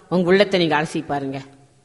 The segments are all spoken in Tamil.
உங்க உள்ளத்தை நீங்க அலசி பாருங்க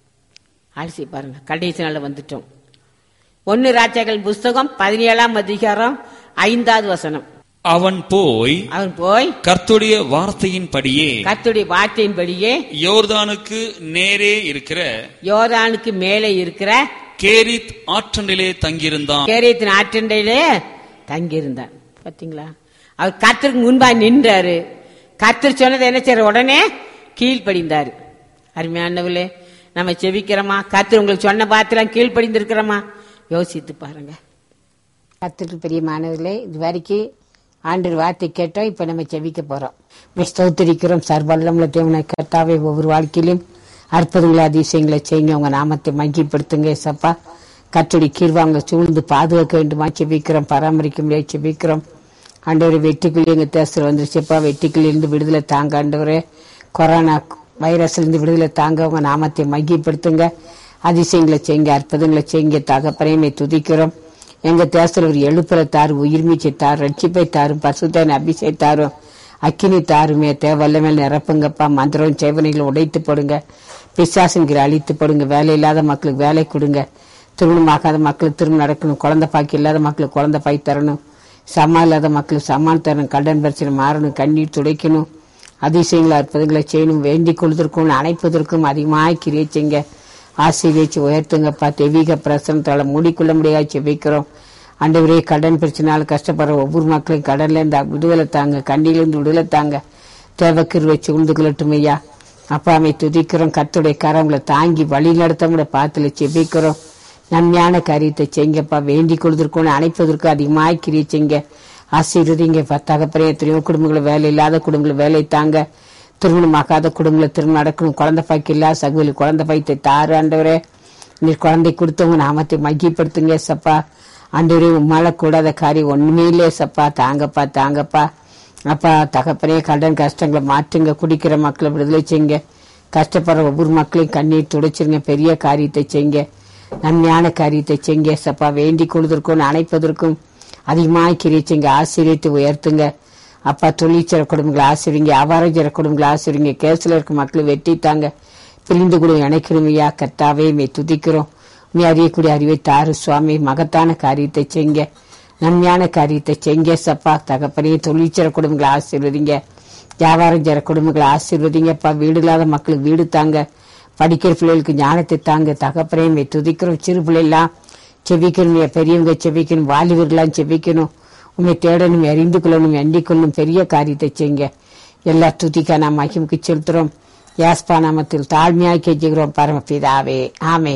அலசி பாருங்க கடைசி நாள் வந்துட்டோம் ஒன்னு ராஜாக்கள் புஸ்தகம் பதினேழாம் அதிகாரம் ஐந்தாவது வசனம் அவன் போய் அவன் போய் கர்த்துடைய வார்த்தையின்படியே கர்த்தருடைய வார்த்தையின்படியே யோர்தானுக்கு நேரே இருக்கிற யோர்தானுக்கு மேலே இருக்கிற கேரித் ஆற்றண்டிலே தங்கியிருந்தான் கேரியத்தின் ஆற்றண்டையிலே தங்கியிருந்தான் பாத்தீங்களா அவர் கர்த்தருக்கு முன்பாய் நின்றாரு கர்த்தர் சொன்னதை என்ன செய்யற உடனே கீழ்ப்படிந்தாரு அருமையானவர்களே நம்ம செபிக்கிறோமா கர்த்தர் உங்களுக்கு சொன்ன பாத்திரம் கீழ்ப்படிந்திருக்கிறோமா யோசித்து பாருங்க கர்த்தருக்கு பிரியமானவர்களே இது வரைக்கும் ஆண்டு வார்த்தை கேட்டோம் இப்ப நம்ம செபிக்க போறோம் நம்ம ஸ்தோத்திரிக்கிறோம் சர்வல்லமுள்ள தேவனை கர்த்தாவே ஒவ்வொரு வாழ்க்கையிலும் அற்புதங்களை அதிசயங்களை செய்யுங்க உங்க நாமத்தை மகிப்படுத்துங்க சப்பா கத்தடி கீழ்வாங்க சூழ்ந்து பாதுகாக்க வேண்டுமா செபிக்கிறோம் பராமரிக்க முடியாது செபிக்கிறோம் ஆண்டவரே வெட்டிக்குள்ளி எங்க தேசத்தில் வந்துருச்சுப்பா வெட்டிக்குள்ளி இருந்து விடுதலை தாங்க ஆண்டவரே கொரோனா வைரஸ்ல இருந்து விடுதலை தாங்க உங்க நாமத்தை மகிப்படுத்துங்க அதிசயங்களை செய்யுங்க அற்புதங்களை செய்யுங்க தகப்பனையுமே துதிக்கிறோம் எங்க தேசத்தில் ஒரு எழுப்புற தாரு உயிர்மீச்சை தாரு ரட்சிப்பை தாரும் பசுத்தன் அபிஷேக தாரும் அக்கினி தாருமே தேவல்ல மேல் நிரப்புங்கப்பா மந்திரம் சேவனைகளை உடைத்து போடுங்க பிசாசுங்கிற அழித்து போடுங்க வேலை இல்லாத மக்களுக்கு வேலை கொடுங்க திருமணமாகாத மக்களுக்கு திருமணம் நடக்கணும் குழந்தை பாக்கி இல்லாத மக்களுக்கு குழந்தை பாய் தரணும் சம்மா இல்லாத மக்களுக்கு சம்மான் தரணும் கடன் பிரச்சனை மாறணும் கண்ணீர் துடைக்கணும் அதிசயங்களை அற்புதங்களை செய்யணும் வேண்டிக் கொள்வதற்கும் அணைப்பதற்கும் அதிகமாக கிரியை செய்யுங்க ஆசீர்வதிச்சு உயர்த்துங்கப்பா தெய்வீக பிரசனத்தால மூடிக்கொள்ள முடியாது செபிக்கிறோம் ஆண்டவரே கடன் பிரச்சனால கஷ்டப்படுற ஒவ்வொரு மக்களையும் கடன்ல இருந்து விடுதலை தாங்க கண்ணிலிருந்து விடுதலை தாங்க தேவக்கர் வச்சு உண்டு கொள்ளட்டும் ஐயா அப்பாமை துதிக்கிறோம் கத்துடைய கரங்களை தாங்கி வழி நடத்தவங்கள பார்த்துல செபிக்கிறோம் நன்மையான காரியத்தை செய்யுங்கப்பா வேண்டிக் கொள்வதற்கும் அணைப்பதற்கும் அதிகமாக கிரியை செய்யுங்க ஆசீர்வதிங்க தகப்பறே எத்தனையோ குடும்பங்களை வேலை இல்லாத குடும்பங்களை வேலை தாங்க திருமணமாகாத குடும்பங்களை திருமணம் நடக்கணும் குழந்தை பாய்க்கு இல்லாத சகுலி குழந்தை பாய்த்தை தாரு ஆண்டவரே நீர் குழந்தை கொடுத்தவங்க நாமத்தை மையப்படுத்துங்க சப்பா ஆண்டவரே உம்மால கூடாத காரியம் ஒண்ணுமே இல்லையே சப்பா தாங்கப்பா தாங்கப்பா அப்பா தகப்பனே கடன் கஷ்டங்களை மாற்றுங்க குடிக்கிற மக்களை விடுதலை செய்யுங்க கஷ்டப்படுற ஒவ்வொரு மக்களையும் கண்ணீர் துடைச்சிருங்க பெரிய காரியத்தை செய்யுங்க நன்மையான காரியத்தை செய்யுங்க சப்பா வேண்டிக் கொள்வதற்கும் அணைப்பதற்கும் அதிகமாக கிரிச்சிங்க ஆசிரியத்தை உயர்த்துங்க அப்பா தொழிற்சர குடும்பங்களை ஆசிரிங்க வியாபாரஞ்சர குடும்பங்களை ஆசிரிங்க கேஸ்ல இருக்க மக்களை வெட்டித்தாங்க பிரிந்து கூட இணைக்கணுமையா கர்த்தாவே மே துதிக்கிறோம் நீ அறியக்கூடிய அறிவை தாரு சுவாமி மகத்தான காரியத்தை செய்ங்க நன்மையான காரியத்தை செய்ங்க சப்பா தகப்பனே தொழிற்சர குடும்பங்களை ஆசீர்வதிங்க வியாபாரம் செய்கிற குடும்பங்களை ஆசீர்வதிங்கப்பா வீடு இல்லாத மக்களுக்கு வீடு தாங்க படிக்கிற பிள்ளைகளுக்கு ஞானத்தை தாங்க தகப்பனே மே துதிக்கிறோம் சிறு பிள்ளைலாம் செவிக்கணும் பெரியவங்க செவிக்கணும் வாலிபர்கள்லாம் செவிக்கணும் உண்மை தேடணும் அறிந்து கொள்ளணும் எண்ணிக் கொள்ளணும் பெரிய காரியத்தை செய்யுங்க எல்லா துதிக்கா நாம் மகிமுக்கு செலுத்துறோம் யாஸ்பா நாமத்தில் தாழ்மையாய் கெஞ்சுகிறோம் பரமபிதாவே ஆமே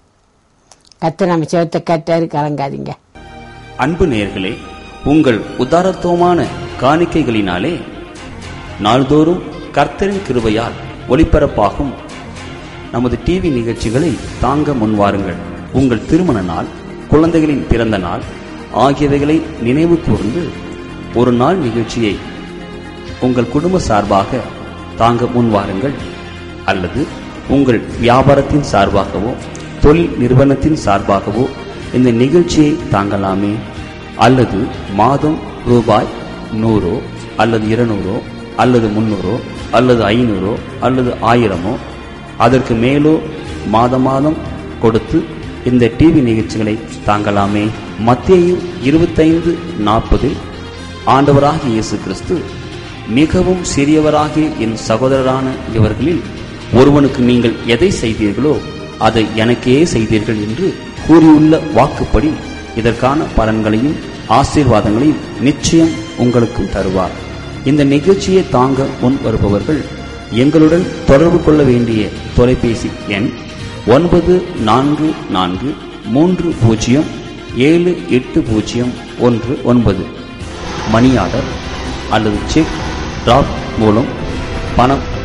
கத்து நம்ம சேர்த்த கட்டாரு கலங்காதீங்க அன்பு நேயர்களே உங்கள் உதாரத்துவமான காணிக்கைகளினாலே நாள்தோறும் கர்த்தரின் கிருபையால் ஒளிபரப்பாகும் நமது டிவி நிகழ்ச்சிகளை தாங்க முன்வாருங்கள் உங்கள் திருமண நாள் குழந்தைகளின் பிறந்த நாள் ஆகியவைகளை நினைவு கூர்ந்து ஒரு நாள் நிகழ்ச்சியை உங்கள் குடும்ப சார்பாக தாங்க முன்வாருங்கள் அல்லது உங்கள் வியாபாரத்தின் சார்பாகவோ தொழில் நிறுவனத்தின் சார்பாகவோ இந்த நிகழ்ச்சியை தாங்கலாமே அல்லது மாதம் ரூபாய் நூறோ அல்லது இருநூறோ அல்லது முன்னூறோ அல்லது ஐநூறோ அல்லது ஆயிரமோ அதற்கு மேலோ மாதம் மாதம் கொடுத்து இந்த டிவி நிகழ்ச்சிகளை தாங்கலாமே மத்திய இருபத்தைந்து நாற்பதில் ஆண்டவராகிய இயேசு கிறிஸ்து மிகவும் சிறியவராகிய என் சகோதரரான இவர்களில் ஒருவனுக்கு நீங்கள் எதை செய்தீர்களோ அதை எனக்கே செய்தீர்கள் என்று கூறியுள்ள வாக்குப்படி இதற்கான பலன்களையும் ஆசீர்வாதங்களையும் நிச்சயம் உங்களுக்கும் தருவார் இந்த நிகழ்ச்சியை தாங்க முன் வருபவர்கள் எங்களுடன் தொடர்பு கொள்ள வேண்டிய தொலைபேசி எண் ஒன்பது நான்கு நான்கு மூன்று பூஜ்ஜியம் ஏழு எட்டு பூஜ்ஜியம் ஒன்று ஒன்பது மணி ஆர்டர் அல்லது செக் டிராப் மூலம் பணம்